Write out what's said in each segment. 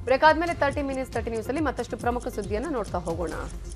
break ಆದ್ಮೇಲೆ thirty minutes thirty news ಅಲ್ಲಿ ಮತ್ತಷ್ಟು ಪ್ರಮುಖ ಸುದ್ದಿಯನ್ನ ನೋಡ್ತಾ ಹೋಗೋಣ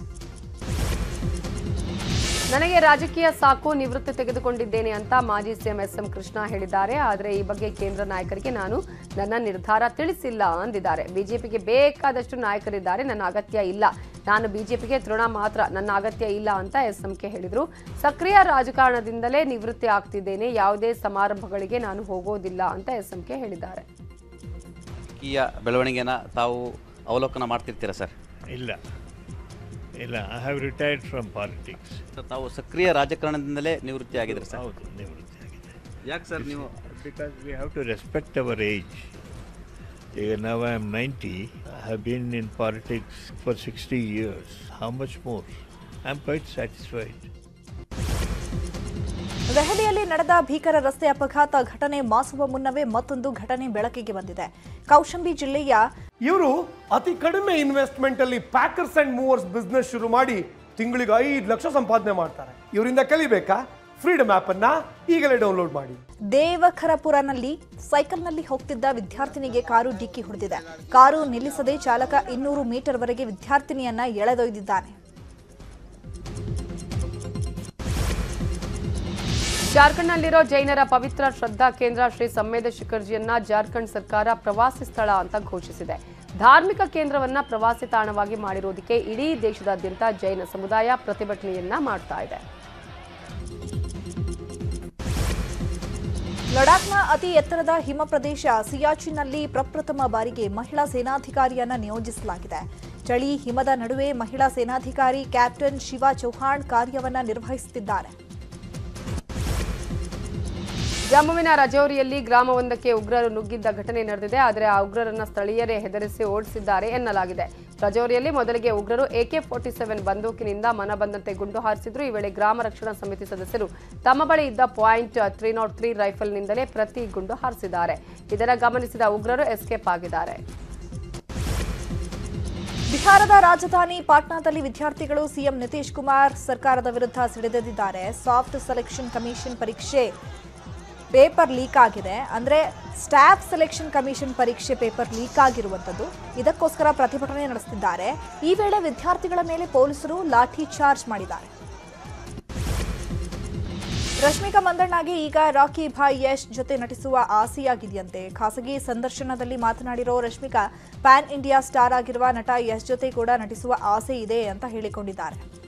ನನಗೆ ರಾಜಕೀಯ ಸಾಕು ನಿವೃತ್ತಿ ತೆಗೆದುಕೊಂಡಿದ್ದೇನೆ ಅಂತ ಮಾಜಿ ಸಿಎಂ ಎಸ್ ಎಂ ಕೃಷ್ಣ ಹೇಳಿದ್ದಾರೆ ಆದರೆ ಈ ಬಗ್ಗೆ ಕೇಂದ್ರ ನಾಯಕರಿಗೆ ನಾನು ನನ್ನ ನಿರ್ಧಾರ ತಿಳಿಸಿಲ್ಲ ಅಂದಿದ್ದಾರೆ ಬಿಜೆಪಿಗೆ ಬೇಕಾದಷ್ಟು ನಾಯಕರಿದ್ದಾರೆ ನನ್ನ ಅಗತ್ಯ ಇಲ್ಲ ನಾನು ಬಿಜೆಪಿಗೆ ತೃಣ ಮಾತ್ರ ನನ್ನ ಅಗತ್ಯ ಇಲ್ಲ ಅಂತ ಎಸ್ಎಂಕೆ ಹೇಳಿದರು ಸಕ್ರಿಯ ರಾಜಕಾರಣದಿಂದಲೇ ನಿವೃತ್ತಿ ಆಗ್ತಿದ್ದೇನೆ ಯಾವುದೇ ಸಮಾರಂಭಗಳಿಗೆ ನಾನು ಹೋಗೋದಿಲ್ಲ ಅಂತ ಎಸ್ಎಂಕೆ ಹೇಳಿದ್ದಾರೆ ರಾಜಕೀಯ ಬೆಳವಣಿಗೆನ ತಾವು ಅವಲೋಕನ ಮಾಡ್ತಿರ್ತೀರಾ ಸರ್ ಇಲ್ಲ ಇಲ್ಲ I have retired from politics sir, ತಾವು ಸಕ್ರಿಯ ರಾಜಕಾರಣದಿಂದಲೇ ನಿವೃತ್ತಿ ಆಗಿದ್ರೆ ಸರ್ ಹೌದು ನಿವೃತ್ತಿ ಆಗಿದೆ ಯಾಕೆ ಸರ್ ನೀವು because we have to respect our age ಈಗ ನಾವು I am ninety I have been in politics for sixty years how much more I am quite satisfied ದೆಹಲಿಯಲ್ಲಿ ನಡೆದ ಭೀಕರ ರಸ್ತೆ ಅಪಘಾತ ಘಟನೆ ಮಾಸುವ ಮುನ್ನವೇ ಮತ್ತೊಂದು ಘಟನೆ ಬೆಳಕಿಗೆ ಬಂದಿದೆ ಕೌಶಂಬಿ ಜಿಲ್ಲೆಯ ಇವರು ಅತಿ ಕಡಿಮೆ ಇನ್ವೆಸ್ಟ್ಮೆಂಟ್ ಅಲ್ಲಿ ಪ್ಯಾಕರ್ಸ್ ಅಂಡ್ ಮೂವರ್ಸ್ ಬಿಸ್ನೆಸ್ ಶುರು ಮಾಡಿ ತಿಂಗಳಿಗೆ ಐದು ಲಕ್ಷ ಸಂಪಾದನೆ ಮಾಡ್ತಾರೆ ಇವರಿಂದ ಕಲಿಬೇಕಾ ಫ್ರೀಡಮ್ ಆಪ್ ಅನ್ನ ಈಗಲೇ ಡೌನ್ಲೋಡ್ ಮಾಡಿ ದೇವಖರಪುರನಲ್ಲಿ ಸೈಕಲ್ನಲ್ಲಿ ಹೋಗ್ತಿದ್ದ ವಿದ್ಯಾರ್ಥಿನಿಗೆ ಕಾರು ಡಿಕ್ಕಿ ಹೊಡೆದಿದೆ ಕಾರು ನಿಲ್ಲಿಸದೆ ಚಾಲಕ ಇನ್ನೂರು ಮೀಟರ್ವರೆಗೆ ವಿದ್ಯಾರ್ಥಿನಿಯನ್ನ ಎಳೆದೊಯ್ದಿದ್ದಾನೆ ಜಾರ್ಖಂಡ್ನಲ್ಲಿರೋ ಜೈನರ ಪವಿತ್ರ ಶ್ರದ್ಧಾ ಕೇಂದ್ರ ಶ್ರೀ ಸಂವೇದ ಶಿಖರ್ಜಿಯನ್ನ ಜಾರ್ಖಂಡ್ ಸರ್ಕಾರ ಪ್ರವಾಸಿ ಸ್ಥಳ ಅಂತ ಘೋಷಿಸಿದೆ ಧಾರ್ಮಿಕ ಕೇಂದ್ರವನ್ನ ಪ್ರವಾಸಿ ತಾಣವಾಗಿ ಮಾಡಿರೋದಕ್ಕೆ ಇಡೀ ದೇಶದಾದ್ಯಂತ ಜೈನ ಸಮುದಾಯ ಪ್ರತಿಭಟನೆಯನ್ನ ಮಾಡ್ತಾ ಇದೆ ಲಡಾಖ್ನ ಅತಿ ಎತ್ತರದ ಹಿಮ ಪ್ರದೇಶ ಸಿಯಾಚಿನ್ನಲ್ಲಿ ಪ್ರಪ್ರಥಮ ಬಾರಿಗೆ ಮಹಿಳಾ ಸೇನಾಧಿಕಾರಿಯನ್ನ ನಿಯೋಜಿಸಲಾಗಿದೆ ಚಳಿ ಹಿಮದ ನಡುವೆ ಮಹಿಳಾ ಸೇನಾಧಿಕಾರಿ ಕ್ಯಾಪ್ಟನ್ ಶಿವಾ ಚೌಹಾಣ್ ಕಾರ್ಯವನ್ನ ನಿರ್ವಹಿಸುತ್ತಿದ್ದಾರೆ ಜಮ್ಮುವಿನ ರಜೌರಿಯಲ್ಲಿ ಗ್ರಾಮವೊಂದಕ್ಕೆ ಉಗ್ರರು ನುಗ್ಗಿದ್ದ ಘಟನೆ ನಡೆದಿದೆ ಆದರೆ ಆ ಉಗ್ರರನ್ನ ಸ್ಥಳೀಯರೇ ಹೆದರಿಸಿ ಓಡಿಸಿದ್ದಾರೆ ಎನ್ನಲಾಗಿದೆ ರಜೌರಿಯಲ್ಲಿ ಮೊದಲಿಗೆ ಉಗ್ರರು ಎಕೆ ಫೋರ್ಟಿ ಸೆವೆನ್ ಬಂದೂಕಿನಿಂದ ಮನಬಂದಂತೆ ಗುಂಡು ಹಾರಿಸಿದ್ರು ಈ ವೇಳೆ ಗ್ರಾಮ ರಕ್ಷಣಾ ಸಮಿತಿ ಸದಸ್ಯರು ತಮ್ಮ ಬಳಿ ಇದ್ದ ಪಾಯಿಂಟ್ ತ್ರೀ ನಾಟ್ ತ್ರೀ ರೈಫಲ್ನಿಂದಲೇ ಪ್ರತಿ ಗುಂಡು ಹಾರಿಸಿದ್ದಾರೆ ಇದನ್ನು ಗಮನಿಸಿದ ಉಗ್ರರು ಎಸ್ಕೇಪ್ ಆಗಿದ್ದಾರೆ ಬಿಹಾರದ ರಾಜಧಾನಿ ಪಾಟ್ನಾದಲ್ಲಿ ವಿದ್ಯಾರ್ಥಿಗಳು ಸಿಎಂ ನಿತೀಶ್ ಕುಮಾರ್ ಸರ್ಕಾರದ ವಿರುದ್ಧ ಸಿಡಿದೆದ್ದಿದ್ದಾರೆ ಸಾಫ್ಟ್ ಸೆಲೆಕ್ಷನ್ ಕಮಿಷನ್ ಪರೀಕ್ಷೆ ಪೇಪರ್ ಲೀಕ್ ಆಗಿದೆ ಅಂದ್ರೆ ಸ್ಟಾಫ್ ಸೆಲೆಕ್ಷನ್ ಕಮಿಷನ್ ಪರೀಕ್ಷೆ ಪೇಪರ್ ಲೀಕ್ ಆಗಿರುವಂಥದ್ದು ಇದಕ್ಕೋಸ್ಕರ ಪ್ರತಿಭಟನೆ ನಡೆಸುತ್ತಿದ್ದಾರೆ ಈ ವೇಳೆ ವಿದ್ಯಾರ್ಥಿಗಳ ಮೇಲೆ ಪೊಲೀಸರು ಲಾಠಿ ಚಾರ್ಜ್ ಮಾಡಿದ್ದಾರೆ ರಶ್ಮಿಕಾ ಮಂದಣ್ಣಗೆ ಈಗ ರಾಕಿ ಭಾಯ್ ಯಶ್ ಜೊತೆ ನಟಿಸುವ ಆಸೆಯಾಗಿದೆಯಂತೆ ಖಾಸಗಿ ಸಂದರ್ಶನದಲ್ಲಿ ಮಾತನಾಡಿರೋ ರಶ್ಮಿಕಾ ಪ್ಯಾನ್ ಇಂಡಿಯಾ ಸ್ಟಾರ್ ಆಗಿರುವ ನಟ ಯಶ್ ಜೊತೆ ಕೂಡ ನಟಿಸುವ ಆಸೆ ಇದೆ ಅಂತ ಹೇಳಿಕೊಂಡಿದ್ದಾರೆ